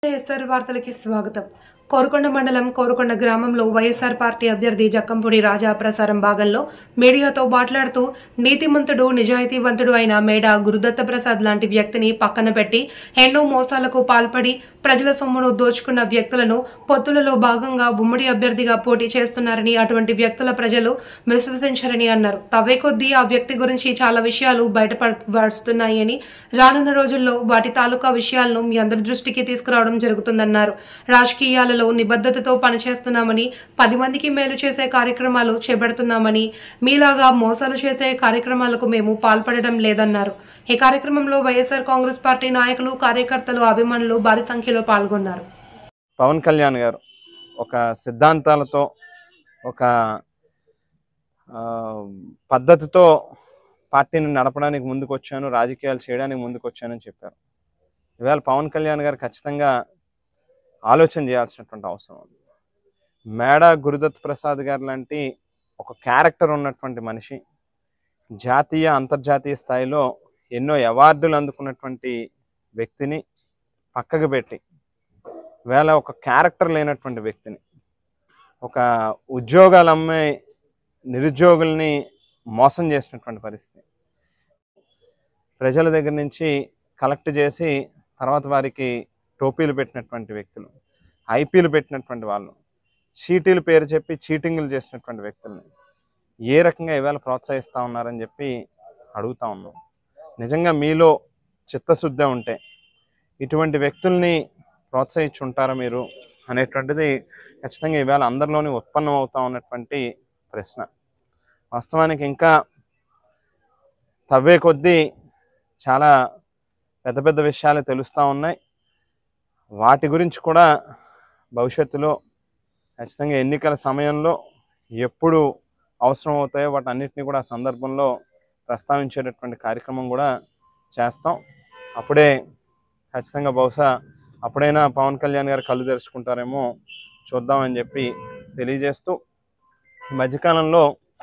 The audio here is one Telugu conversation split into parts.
ఎస్ఆర్ వార్తలకి స్వాగతం కోరుకొండ మండలం కోరుకొండ గ్రామంలో వైఎస్ఆర్ పార్టీ అభ్యర్థి జక్కంపూడి రాజా ప్రసారం భాగంలో మీడియాతో మాట్లాడుతూ నీతిమంతుడు నిజాయితీవంతుడు అయిన మేడ గురుదత్త ప్రసాద్ లాంటి వ్యక్తిని పక్కన పెట్టి ఎన్నో మోసాలకు పాల్పడి ప్రజల సొమ్మును దోచుకున్న వ్యక్తులను పొత్తులలో భాగంగా ఉమ్మడి అభ్యర్థిగా పోటీ చేస్తున్నారని అటువంటి వ్యక్తుల ప్రజలు విశ్వసించరని అన్నారు తవ్వే కొద్దీ ఆ వ్యక్తి గురించి చాలా విషయాలు బయటపడుతున్నాయని రానున్న రోజుల్లో వాటి తాలూకా విషయాలను మీ అందరి దృష్టికి తీసుకురావడం జరుగుతుందన్నారు రాజకీయాలలో నిబద్ధతతో పనిచేస్తున్నామని పది మందికి మేలు చేసే కార్యక్రమాలు చేపడుతున్నామని మీలాగా మోసాలు చేసే కార్యక్రమాలకు మేము పాల్పడడం లేదన్నారు ఈ కార్యక్రమంలో వైఎస్ఆర్ కాంగ్రెస్ పార్టీ నాయకులు కార్యకర్తలు అభిమానులు భారీ సంఖ్యలో పాల్గొన్నారు పవన్ కళ్యాణ్ గారు ఒక సిద్ధాంతాలతో ఒక ఆ, పద్ధతితో పార్టీని నడపడానికి ముందుకు వచ్చాను రాజకీయాలు చేయడానికి ముందుకు వచ్చానని చెప్పారు ఇవాళ పవన్ కళ్యాణ్ గారు ఖచ్చితంగా ఆలోచన చేయాల్సినటువంటి అవసరం ఉంది మేడ గురుదత్ ప్రసాద్ గారు లాంటి ఒక క్యారెక్టర్ ఉన్నటువంటి మనిషి జాతీయ అంతర్జాతీయ స్థాయిలో ఎన్నో అవార్డులు అందుకున్నటువంటి వ్యక్తిని పక్కకు పెట్టి వేళ ఒక క్యారెక్టర్ లేనటువంటి వ్యక్తిని ఒక ఉద్యోగాలు అమ్మే నిరుద్యోగుల్ని మోసం చేసినటువంటి పరిస్థితి ప్రజల దగ్గర నుంచి కలెక్ట్ చేసి తర్వాత వారికి టోపీలు పెట్టినటువంటి వ్యక్తులు ఐపీలు పెట్టినటువంటి వాళ్ళు చీటీలు పేరు చెప్పి చీటింగులు చేసినటువంటి వ్యక్తుల్ని ఏ రకంగా ఇవాళ ప్రోత్సహిస్తూ ఉన్నారని చెప్పి అడుగుతా ఉన్నాం నిజంగా మీలో చిత్తశుద్ధి ఉంటే ఇటువంటి వ్యక్తుల్ని ప్రోత్సహించి ఉంటారా మీరు అనేటువంటిది ఖచ్చితంగా ఈవేళ అందరిలోని ఉత్పన్నం అవుతా ఉన్నటువంటి ప్రశ్న వాస్తవానికి ఇంకా తవ్వే కొద్దీ చాలా పెద్ద పెద్ద విషయాలు తెలుస్తూ ఉన్నాయి వాటి గురించి కూడా భవిష్యత్తులో ఖచ్చితంగా ఎన్నికల సమయంలో ఎప్పుడు అవసరం అవుతాయో వాటి అన్నిటిని కూడా ఆ సందర్భంలో ప్రస్తావించేటటువంటి కార్యక్రమం కూడా చేస్తాం అప్పుడే ఖచ్చితంగా బహుశా అప్పుడైనా పవన్ కళ్యాణ్ గారు కళ్ళు తెరుచుకుంటారేమో చూద్దామని చెప్పి తెలియజేస్తూ ఈ మధ్యకాలంలో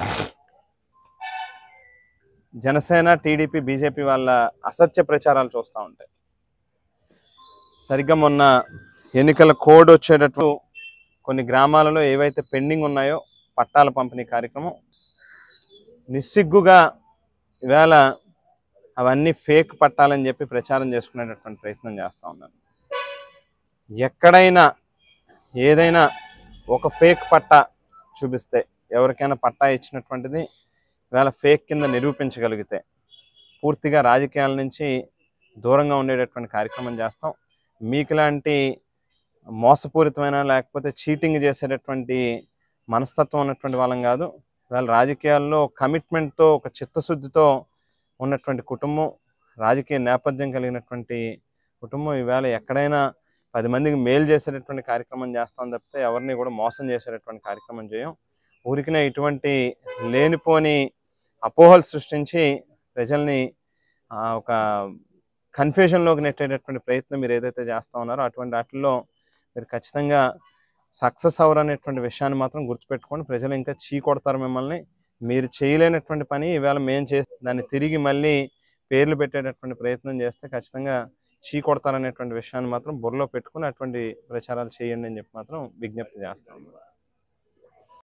జనసేన టీడీపీ బీజేపీ వాళ్ళ అసత్య ప్రచారాలు చూస్తూ ఉంటాయి సరిగ్గా మొన్న ఎన్నికల కోడ్ వచ్చేటట్టు కొన్ని గ్రామాలలో ఏవైతే పెండింగ్ ఉన్నాయో పట్టాల పంపిణీ కార్యక్రమం నిస్సిగ్గుగా ఈవేళ అవన్నీ ఫేక్ పట్టాలని చెప్పి ప్రచారం చేసుకునేటటువంటి ప్రయత్నం చేస్తూ ఉన్నారు ఎక్కడైనా ఏదైనా ఒక ఫేక్ పట్టా చూపిస్తే ఎవరికైనా పట్టా ఇచ్చినటువంటిది ఇవాళ ఫేక్ కింద నిరూపించగలిగితే పూర్తిగా రాజకీయాల నుంచి దూరంగా ఉండేటటువంటి కార్యక్రమం చేస్తాం మీకు లాంటి మోసపూరితమైన లేకపోతే చీటింగ్ చేసేటటువంటి మనస్తత్వం ఉన్నటువంటి వాళ్ళం కాదు ఇవాళ రాజకీయాల్లో కమిట్మెంట్తో ఒక చిత్తశుద్ధితో ఉన్నటువంటి కుటుంబం రాజకీయ నేపథ్యం కలిగినటువంటి కుటుంబం ఈవేళ ఎక్కడైనా పది మందికి మేలు చేసేటటువంటి కార్యక్రమం చేస్తాం తప్పితే ఎవరిని కూడా మోసం చేసేటటువంటి కార్యక్రమం చేయం ఊరికినే ఇటువంటి లేనిపోని అపోహలు సృష్టించి ప్రజల్ని ఆ, ఒక కన్ఫ్యూజన్లోకి నెట్టేటటువంటి ప్రయత్నం మీరు ఏదైతే చేస్తా ఉన్నారో అటువంటి వాటిల్లో మీరు ఖచ్చితంగా సక్సెస్ అవ్వరు అనేటువంటి విషయాన్ని మాత్రం గుర్తుపెట్టుకోండి ప్రజలు ఇంకా చీ కొడతారు మిమ్మల్ని మీరు చేయలేనటువంటి పని ఈవేళ మేము చేస్తే దాన్ని తిరిగి మళ్ళీ పేర్లు పెట్టేటటువంటి ప్రయత్నం చేస్తే ఖచ్చితంగా చీ కొడతారనేటువంటి విషయాన్ని మాత్రం బుర్రలో పెట్టుకుని అటువంటి ప్రచారాలు చేయండి అని చెప్పి మాత్రం విజ్ఞప్తి చేస్తాం